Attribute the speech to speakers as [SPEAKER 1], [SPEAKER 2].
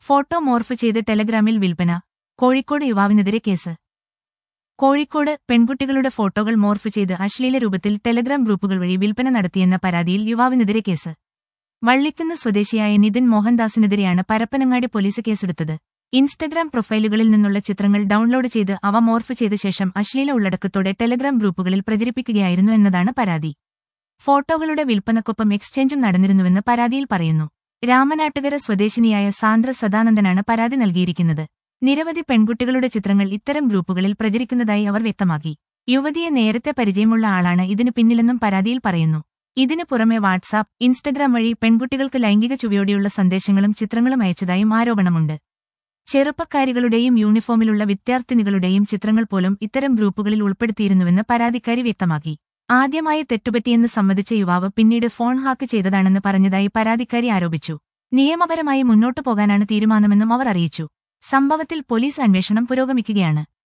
[SPEAKER 1] photo morph ചെയ്ത് ടെലഗ്രാമിൽ വിൽപ്പന Kozhikode യുവാവിനെതിരെ case Kozhikode പെൺകുട്ടികളുടെ ഫോട്ടോകൾ മോർഫ് ചെയ്ത് അശ്ലീല രൂപത്തിൽ ടെലഗ്രാം ഗ്രൂപ്പുകൾ വഴി വിൽപ്പന നടത്തിയെന്ന പരാതിയിൽ യുവാവിനെതിരെ കേസ് വള്ളിക്കുന്ന് സ്വദേശിയായ നിതിൻ മോഹൻദാസിനെതിരെയാണ് പരപ്പനങ്ങാടി പോലീസ് കേസെടുത്തത് ഇൻസ്റ്റഗ്രാം പ്രൊഫൈലുകളിൽ നിന്നുള്ള ചിത്രങ്ങൾ ഡൗൺലോഡ് ചെയ്ത് അവ മോർഫ് ചെയ്ത ശേഷം അശ്ലീല ഉള്ളടക്കത്തോടെ ടെലഗ്രാം ഗ്രൂപ്പുകളിൽ പ്രചരിപ്പിക്കുകയായിരുന്നു എന്നതാണ് പരാതി ഫോട്ടോകളുടെ വിൽപ്പനക്കൊപ്പം എക്സ്ചേഞ്ചും നടന്നിരുന്നുവെന്ന് പരാതിയിൽ പറയുന്നു രാമനാട്ടുകര സ്വദേശിനിയായ സാന്ദ്ര സദാനന്ദനാണ് പരാതി നൽകിയിരിക്കുന്നത് നിരവധി പെൺകുട്ടികളുടെ ചിത്രങ്ങൾ ഇത്തരം ഗ്രൂപ്പുകളിൽ പ്രചരിക്കുന്നതായി അവർ വ്യക്തമാക്കി യുവതിയെ നേരത്തെ പരിചയമുള്ള ആളാണ് ഇതിനു പിന്നിലെന്നും പരാതിയിൽ പറയുന്നു ഇതിനു പുറമെ വാട്സാപ്പ് ഇൻസ്റ്റഗ്രാം വഴി പെൺകുട്ടികൾക്ക് ലൈംഗിക ചുവയോടെയുള്ള സന്ദേശങ്ങളും ചിത്രങ്ങളും അയച്ചതായും ആരോപണമുണ്ട് ചെറുപ്പക്കാരികളുടെയും യൂണിഫോമിലുള്ള വിദ്യാർത്ഥിനികളുടെയും ചിത്രങ്ങൾ പോലും ഇത്തരം ഗ്രൂപ്പുകളിൽ ഉൾപ്പെടുത്തിയിരുന്നുവെന്ന് പരാതിക്കാരി വ്യക്തമാക്കി ആദ്യമായി തെറ്റുപറ്റിയെന്ന് സമ്മതിച്ച യുവാവ് പിന്നീട് ഫോൺ ഹാക്ക് ചെയ്തതാണെന്ന് പറഞ്ഞതായി പരാതിക്കാരി ആരോപിച്ചു നിയമപരമായി മുന്നോട്ടു പോകാനാണ് തീരുമാനമെന്നും അവർ അറിയിച്ചു സംഭവത്തിൽ പോലീസ് അന്വേഷണം പുരോഗമിക്കുകയാണ്